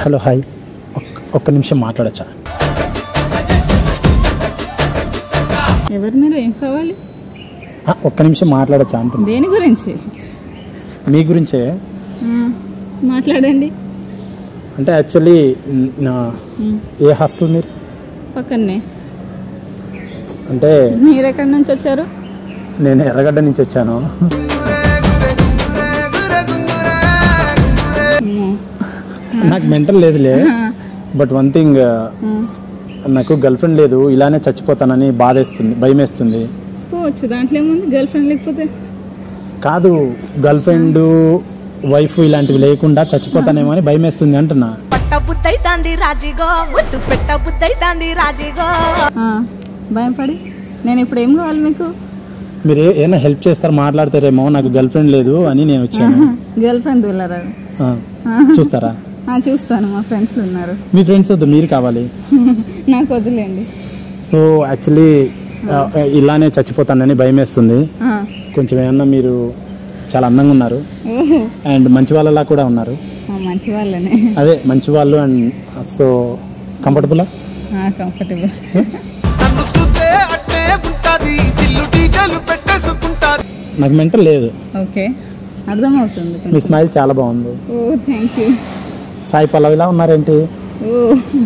Hello hi ఒక్క ఒక్క నిమిషం మాట్లాడచ్చా ఎవరు మీరు ఏం కావాలి ఆ, ఒక్క నిమిషం మాట్లాడచ్చా అంటున్నా దేని గురించి మీ గురించే ఆ, మాట్లాడండి అంటే యాక్చువల్లీ నా ఏ హాస్టల్ మీరు పక్కనే అంటే మీరు ఎక్కడి నుంచి వచ్చారు నేను ఎర్రగడ్డ నుంచి వచ్చాను అమ్మో. నాకు మెంటల్ లేదులే బట్ వన్ థింగ్ నాకు గర్ల్ ఫ్రెండ్ లేదు ఇలానే చచ్చిపోతానని బాధేస్తుంది భయమేస్తుంది పోవచ్చు దాంట్లో ఏముంది గర్ల్ ఫ్రెండ్ లేకపోతే కాదు గర్ల్ ఫ్రెండ్ వైఫ్ ఇలాంటివి లేకుండా చచ్చిపోతానేమో అని భయమేస్తుంది అంటున్నా పట్ట బుద్ధైతాంది రాజీగో ముద్దు పెట్ట బుద్ధైతాంది రాజీగో ఆ, భయపడి నేను ఇప్పుడు ఏం కావాలి మీకు మీరు ఏ- ఏమైనా హెల్ప్ చేస్తారు మాట్లాడతారేమో నాకు గర్ల్ ఫ్రెండ్ లేదు అని నేను వచ్చాను గర్ల్ ఫ్రెండ్ వెళ్ళరా ఆ, చూస్తారా ఆ, చూస్తాను మా ఫ్రెండ్స్లు ఉన్నారు మీ ఫ్రెండ్స్ వద్దు మీరు కావాలి నాకు వదిలేండి సో యాక్చువల్లీ ఇలానే చచ్చిపోతానని భయమేస్తుంది ఆ, కొంచెం ఏమన్నా మీరు చాలా అందంగా ఉన్నారు ఓహో అండ్ మంచి వాళ్ళలా కూడా ఉన్నారు ఆ, మంచి వాళ్ళనే అదే మంచి వాళ్ళు అండ్ సో కంఫర్టబులా కంఫర్టబుల్ నన్ను చూస్తే అట్టే ఉంటది దిల్లు డీజలు పెట్టేసుకుంటారు నాకు మెంటల్ లేదు ఓకే అర్థమవుతుంది మీ స్మైల్ చాలా బాగుంది ఓ థ్యాంక్ యూ సాయి పల్లవిలా ఉన్నారేంటి ఓ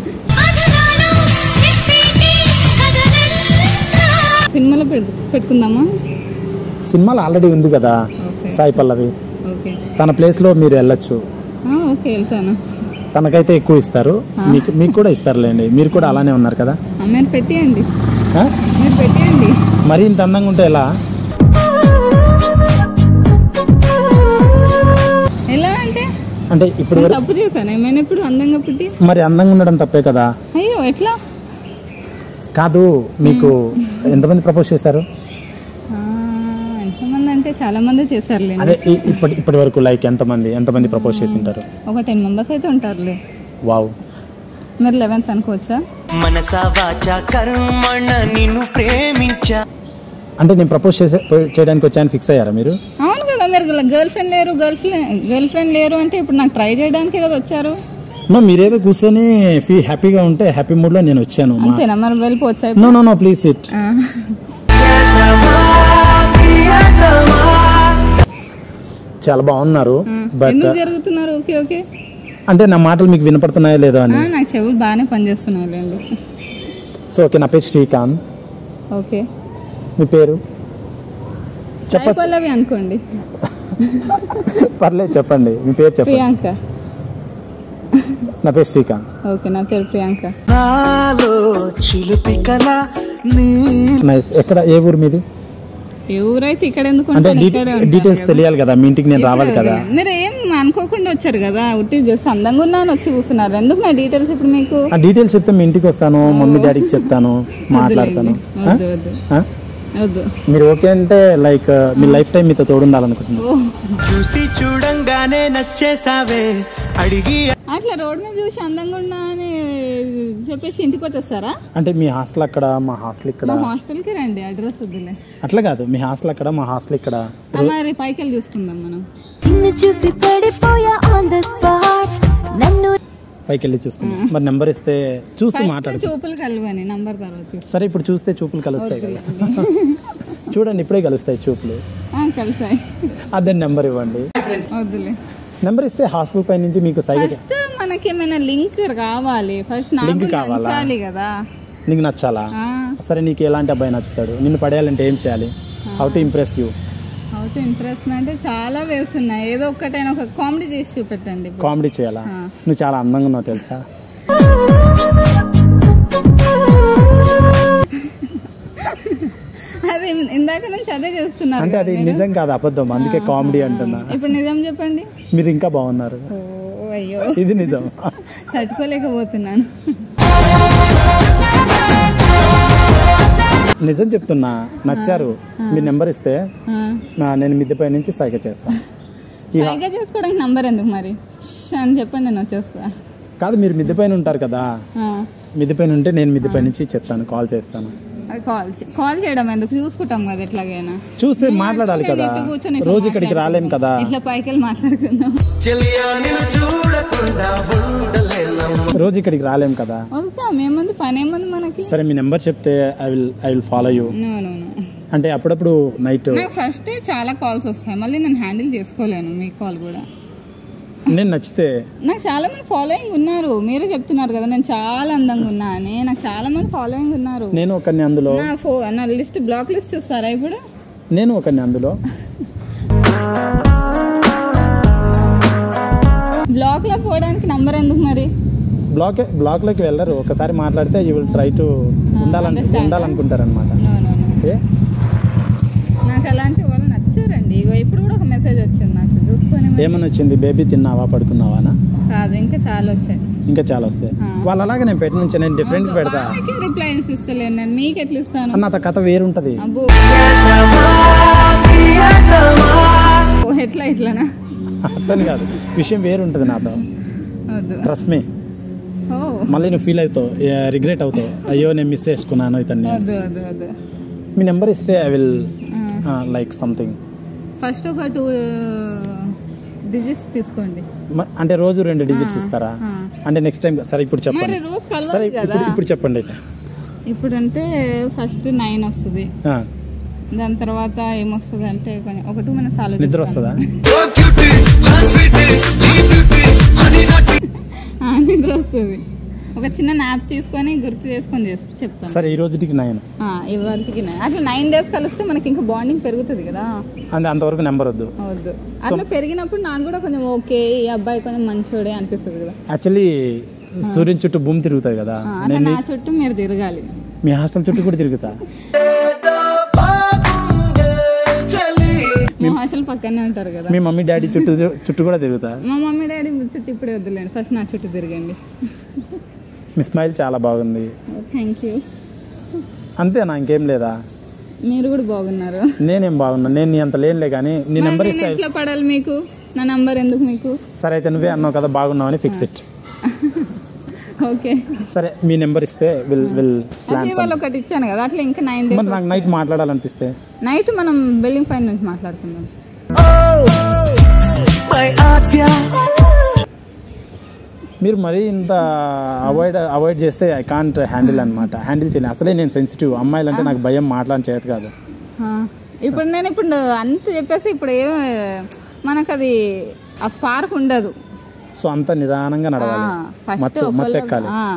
సినిమాలో పెట్టు పెట్టుకుందామా సినిమాలో ఆల్రెడీ ఉంది కదా ఓకే సాయి పల్లవి ఓకే తన ప్లేస్లో మీరు వెళ్ళొచ్చు ఆ, ఓకే వెళ్తాను తనకైతే ఎక్కువ ఇస్తారు మీకు మీకు కూడా ఇస్తారులేండి మీరు కూడా అలానే ఉన్నారు కదా ఆ, మీరు పెట్టేయండి ఆ? మీరు పెట్టేయండి మరీ ఇంత అందంగా ఉంటే ఎలా ఎలా అంటే అంటే ఇప్పుడు నేను వరకు తప్పు చేశాను ఏమైనా ఇప్పుడు అందంగా పుట్టి మరి అందంగా ఉండడం తప్పే కదా అయ్యో ఎట్లా కాదు మీకు ఎంతమంది ప్రపోజ్ చేశారు ఆ, ఎంతమంది అంటే చాలా మంది చేశారులేండి అదే ఈ- ఇప్పటి ఇప్పటి వరకు లైక్ ఎంతమంది ఎంతమంది ప్రపోజ్ చేసి ఉంటారు ఒక టెన్ మెంబర్స్ అయితే ఉంటారులే వావ్ మీరు లెవెన్త్ అనుకోవచ్చా మనస వాచ కర్మణ నిన్ను ప్రేమించా అంటే నేను ప్రపోజ్ చేసే చేయడానికి వచ్చాను ఫిక్స్ అయ్యారా మీరు అవును కదా మీరు గర్ల్ ఫ్రెండ్ లేరు గర్ల్ ఫ్రెండ్ గర్ల్ ఫ్రెండ్ లేరు అంటే ఇప్పుడు నాకు ట్రై చేయడానికి కదా వచ్చారు నో మీరేదో కూర్చొని ఫీ హ్యాపీగా ఉంటే హ్యాపీ మూడ్లో నేను వచ్చాను మా- అంతేనా మరి వెళ్ళిపోవచ్చా no no no please it ఆ. చాలా బాగున్నారు బట్ ఎందుకు జరుగుతున్నారు ఓకే ఓకే అంటే నా మాటలు మీకు వినపడుతున్నాయో లేదో ఆ, అని నాకు చెవులు బాగానే పనిచేస్తున్నాయిలేండి సో ఓకే నా పేరు శ్రీకాంత్ ఓకే మీ పేరు సాయి చెప్పచ్చు పల్లవి అనుకోండి పర్లేదు చెప్పండి మీ పేరు చెప్పండి ప్రియాంక నా పేరు శ్రీకాంత్ ఓకే నా పేరు ప్రియాంక నాలో చిలుపి కల నీ నైస్ ఎక్కడ ఏ ఊరు మీది ఏ ఊరైతే ఇక్కడ ఎందుకు అంటే ఉంటాను? ఇక్కడే ఉంటాను డీటెయిల్స్ కదా. తెలియాలి కదా మీ ఇంటికి నేను రావాలి కదా మీరు ఏం అనుకోకుండా వచ్చారు కదా ఉట్టి జస్ట్ అందంగా ఉన్నాను వచ్చి కూర్చున్నారు ఎందుకు నా డీటెయిల్స్ ఇప్పుడు మీకు ఆ డీటెయిల్స్ చెప్తే మీ ఇంటికి వస్తాను మమ్మీ డాడీకి చెప్తాను మాట్లాడతాను ఆ? వద్దు వద్దు ఆ? వద్దు మీరు ఓకే అంటే లైక్ మీ లైఫ్ టైం మీతో తోడుండాలనుకుంటున్నాను ఓ చూసి చూడంగానే నచ్చేసావే అడిగి అట్లా రోడ్ మీద చూసి అందంగా ఉన్నా అని చెప్పేసి ఇంటికి వచ్చేస్తారా అంటే మీ హాస్టల్ అక్కడ మా హాస్టల్ ఇక్కడ మా హాస్టల్కి రండి అడ్రస్ వద్దులే అట్లా కాదు మీ హాస్టల్ అక్కడ మా హాస్టల్ ఇక్కడ ఆ, మరి పైకి వెళ్ళి చూసుకుందాం మనం నిన్ను చూసి పడిపోయా ఆన్ ద స్పాట్ నన్ను పైకి వెళ్ళి చూసుకుందాం మరి నెంబర్ ఇస్తే చూస్తూ ఫస్ట్ మాట్లాడు చూపులు కలవని నంబర్ తర్వాత ఇస్తా. సరే ఇప్పుడు చూస్తే చూపులు కలుస్తాయి కదా చూడండి ఇప్పుడే కలుస్తాయి చూపులు ఆ, కలిసాయి అదే నెంబర్ ఇవ్వండి వద్దులే నెంబర్ ఇస్తే హాస్టల్ పై నుంచి మీకు సైగ చే- ఫస్ట్ మనకి ఏమైనా లింక్ కావాలి ఫస్ట్ Link నాకు కావాలా? నచ్చాలి కదా నీకు నచ్చాలా ఆ, సరే నీకు ఎలాంటి అబ్బాయి నచ్చుతాడు నిన్ను పడేయాలంటే ఏం చేయాలి how to impress you how to impress అంటే చాలా వేస్తున్నాయి ఏదో ఒక్కటైనా ఒక కామెడీ చేసి చూపెట్టండి కామెడీ చేయాలా ఆ. నువ్వు చాలా అందంగా ఉన్నావు తెలుసా అదే ఇందాక నుంచి అదే చేస్తున్నారు అంటే కదా అది మీరు. నిజం కాదు అబద్ధం అందుకే కామెడీ అంటున్నా ఇప్పుడు నిజం చెప్పండి మీరు ఇంకా బాగున్నారు ఓ అయ్యో ఇది నిజం తట్టుకోలేకపోతున్నాను నిజం చెప్తున్నా నచ్చారు మీ నెంబర్ ఇస్తే ఆ. నా- నేను మిద్దెపై నుంచి సైగ చేస్తాను ఈ సరిగ్గా చేసుకోవడానికి నంబర్ ఎందుకు మరి ష్ అని చెప్పండి నేను వచ్చేస్తా కాదు మీరు మిద్దెపైన ఉంటారు కదా ఆ, మిద్దెపైన ఉంటే నేను మిద్దెపై నుంచి చెప్తాను కాల్ చేస్తాను అది కాల్ చే- కాల్ చేయడం ఎందుకు చూసుకుంటాం కదా ఎట్లాగైనా చూస్తే మాట్లాడాలి నేను కదా ఇటు కూర్చొని ఇట్లా రోజు ఇక్కడికి రాలేం కదా ఇట్లా పైకి వెళ్ళి మాట్లాడుకుందాం చెలియా నిన్ను చూడకుండా ఉండలేనమ్మా రోజు ఇక్కడికి రాలేం కదా వస్తాం ఏముంది పని ఏముంది మనకి సరే మీ నెంబర్ చెప్తే I will I will follow you no no no అంటే అప్పుడప్పుడు నైట్ నాకు ఫస్ట్ చాలా కాల్స్ వస్తాయి మళ్ళీ నేను హ్యాండిల్ చేసుకోలేను మీ కాల్ కూడా నేను నచ్చితే నాకు చాలా మంది ఫాలోయింగ్ ఉన్నారు మీరే చెప్తున్నారు కదా నేను చాలా అందంగా ఉన్నా అని నాకు చాలా మంది ఫాలోయింగ్ ఉన్నారు నేను ఒకరిని అందులో నా ఫో నా లిస్ట్ బ్లాక్ లిస్ట్ చూస్తారా ఇప్పుడు నేను ఒకరిని అందులో బ్లాక్ లో పోవడానికి నంబర్ ఎందుకు మరి బ్లాక్ బ్లాక్లోకి వెళ్ళరు ఒకసారి మాట్లాడితే యూ విల్ ట్రై టు ఉండాలను understand. ఉండాలనుకుంటారనమాట నో నో నో ఏ నాకు అలాంటి వాళ్ళు నచ్చారండి ఇగో ఇప్పుడు కూడా ఒక మెసేజ్ వచ్చింది నాకు చూసుకొని మరి. ఏమని వచ్చింది బేబీ తిన్నావా పడుకున్నావానా కాదు ఇంకా చాలా వచ్చాయి ఇంకా చాలా వస్తాయి ఆ. వాళ్ళు అలాగే నేను పెట్టిన నుంచి నేను డిఫరెంట్ పెడతా వాళ్ళకి రిప్లై ఇస్తలేను నేను మీకు ఎట్లా ఇస్తాను అన్న అత కథ వేరుంటది అబ్బో ఓ, ఎట్లా ఇట్లానా అర్థం కాదు విషయం వేరుంటది నాతో వద్దు ట్రస్ట్ మీ ఓ మళ్ళీ నువ్వు ఫీల్ అవుతావు రిగ్రెట్ అవుతావు అయ్యో నేను మిస్ చేసుకున్నాను ఇతన్ని వద్దు వద్దు వద్దు మీ నెంబర్ ఇస్తే I will like something first ఒక టూ డిజిట్స్ తీసుకోండి అంటే రోజు రెండు డిజిట్స్ ఇస్తారా ఆ. అంటే నెక్స్ట్ టైం సరే ఇప్పుడు మరి చెప్పండి రోజు సరే కలవాలి కదా ఇప్పుడు ఇప్పుడు చెప్పండి అయితే ఇప్పుడు అంటే ఫస్ట్ నైన్ వస్తుంది ఆ, దాని తర్వాత ఏమొస్తుంది అంటే కొంచెం ఒక టూ మినిట్స్ ఆలోచిస్తాను నిద్ర వస్తుందా ఆ, నిద్ర వస్తుంది ఒక చిన్న నాప్ తీసుకొని గుర్తు చేసుకొని చేస్- చెప్తాను సరే ఈ రోజుకి నైన్ ఆ, ఇవాళకి నైన్. అట్లా నైన్ డేస్ కలిస్తే మనకి ఇంకా బాండింగ్ పెరుగుతుంది కదా అంటే అంతవరకు నెంబర్ వద్దు వద్దు అట్లా పెరిగినప్పుడు నాకు కూడా కొంచెం ఓకే ఈ అబ్బాయి కొంచెం మంచోడే అనిపిస్తుంది కదా యాక్చువల్లీ సూర్యుని చుట్టూ భూమి తిరుగుతుంది కదా ఆ, అట్లా నేను నా చుట్టూ మీరు తిరగాలి మీ హాస్టల్ చుట్టూ కూడా తిరుగుతా మా హాస్టల్ పక్కనే ఉంటారు కదా మీ మమ్మీ డాడీ చుట్టూ చుట్టూ కూడా తిరుగుతా మా మమ్మీ డాడీ చుట్టూ ఇప్పుడే వద్దులేండి ఫస్ట్ నా చుట్టూ తిరగండి మీ స్మైల్ చాలా బాగుంది థ్యాంక్ యూ అంతేనా ఇంకేం లేదా మీరు కూడా బాగున్నారు నేనేం బాగున్నా నేను నీ అంత లేనులే కానీ నీ మరి నెంబర్ నేను ఇస్తే ఎట్లా పడాలి మీకు నా నంబర్ ఎందుకు మీకు సరే అయితే నువ్వే అన్నావు కదా బాగున్నావని ఫిక్స్ ఇట్ ఓకే సరే మీ నెంబర్ ఇస్తే విల్ విల్ ప్లాన్ అదే వాళ్ళు ఒకటి ఇచ్చాను కదా అట్లా ఇంకా నైన్ మరి డేస్ నాకు నైట్ మాట్లాడాలనిపిస్తే నైట్ మనం బిల్డింగ్ పైన నుంచి మాట్లాడుకుందాం మై ఆద్య మీరు మరీ ఇంత అవాయిడ్ అవాయిడ్ చేస్తే ఐ కాంట్ హ్యాండిల్ అనమాట హ్యాండిల్ చేయలేదు అసలే నేను సెన్సిటివ్ అమ్మాయిలంటే నాకు భయం మాట్లాడని చేత కాదు ఆ, ఇప్పుడు నేను ఇప్పుడు అంత చెప్పేసి ఇప్పుడు ఏం మనకు అది ఆ స్పార్క్ ఉండదు సో అంత నిదానంగా నడవాలి ఫస్ట్ మత్తు మత్తు ఎక్కాలి ఆ,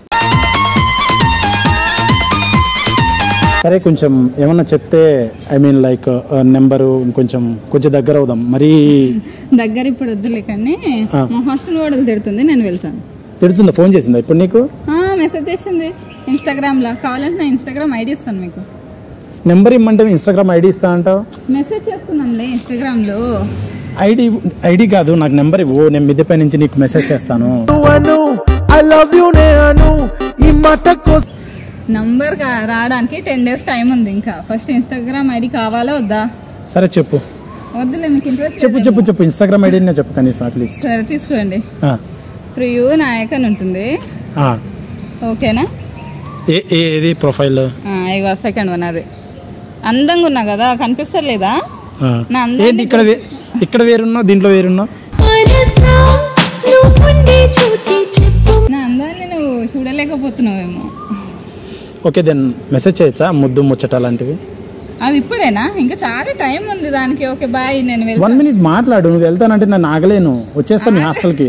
సరే కొంచెం ఏమన్నా చెప్తే ఐ మీన్ లైక్ నెంబరు ఇంకొంచెం కొంచెం దగ్గర అవుదాం మరీ దగ్గర ఇప్పుడు వద్దులే కానీ ఆ. మా హాస్టల్ కూడా తిడుతుంది నేను వెళ్తాను తిడుతుందా ఫోన్ చేసిందా ఇప్పుడు నీకు మెసేజ్ చేసింది ఇన్స్టాగ్రామ్ లో కావాలంటే నా ఇన్స్టాగ్రామ్ ఐడి ఇస్తాను మీకు నెంబర్ ఇమ్మంటే ఇన్స్టాగ్రామ్ ఐడి ఇస్తా అంటావు మెసేజ్ చేసుకున్నాంలే ఇన్స్టాగ్రామ్ లో ఐడి ఐడి కాదు నాకు నెంబర్ ఇవ్వు నేను మిద్దెపై నుంచి నీకు మెసేజ్ చేస్తాను అను ఐ లవ్ యు నే అను ఈ మాట కోసం నంబర్ రావడానికి టెన్ డేస్ టైం ఉంది ఇంకా ఫస్ట్ ఇన్స్టాగ్రామ్ ఐడి కావాలా వద్దా సరే చెప్పు వద్దులే మీకు ఇంట్రెస్ట్ చెప్పు చెప్పు చెప్పు ఇన్స్టాగ్రామ్ ఐడి చెప్పు కనీసం అట్లీస్ట్ సరే తీసుకోండి ప్రియు నాయక్ అని ఉంటుంది ఓకేనా ఏ ఏ- ఏది ప్రొఫైల్ ఆ, ఇగో సెకండ్ వన్ అది అందంగా ఉన్నా కదా కనిపిస్తలేదా నా అందాన్ని ఏంటి ఇక్కడ వే- ఇక్కడ వేరున్నావు దీంట్లో వేరున్నావు మనసా నువ్వుండే చూతి చెప్పు నా అందాన్ని నువ్వు చూడలేకపోతున్నావేమో ఓకే దెన్ మెసేజ్ చేయొచ్చా ముద్దు ముచ్చట అలాంటివి అది ఇప్పుడేనా ఇంకా చాలా టైం ఉంది దానికి ఓకే బాయ్ నేను వెళ్తా వన్ మినిట్ మాట్లాడు నువ్వు వెళ్తానంటే నేను ఆగలేను వచ్చేస్తా మీ హాస్టల్కి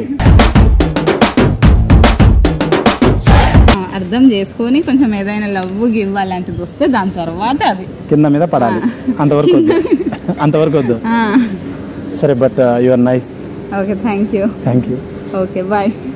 ఆ, అర్థం చేసుకొని కొంచెం ఏదైనా లవ్ గివ్ అలాంటిది వస్తే దాని తర్వాత అది కింద మీద పడాలి అంతవరకు వద్దు అంతవరకు వద్దు ఆ, సరే but you are nice okay thank you thank you okay bye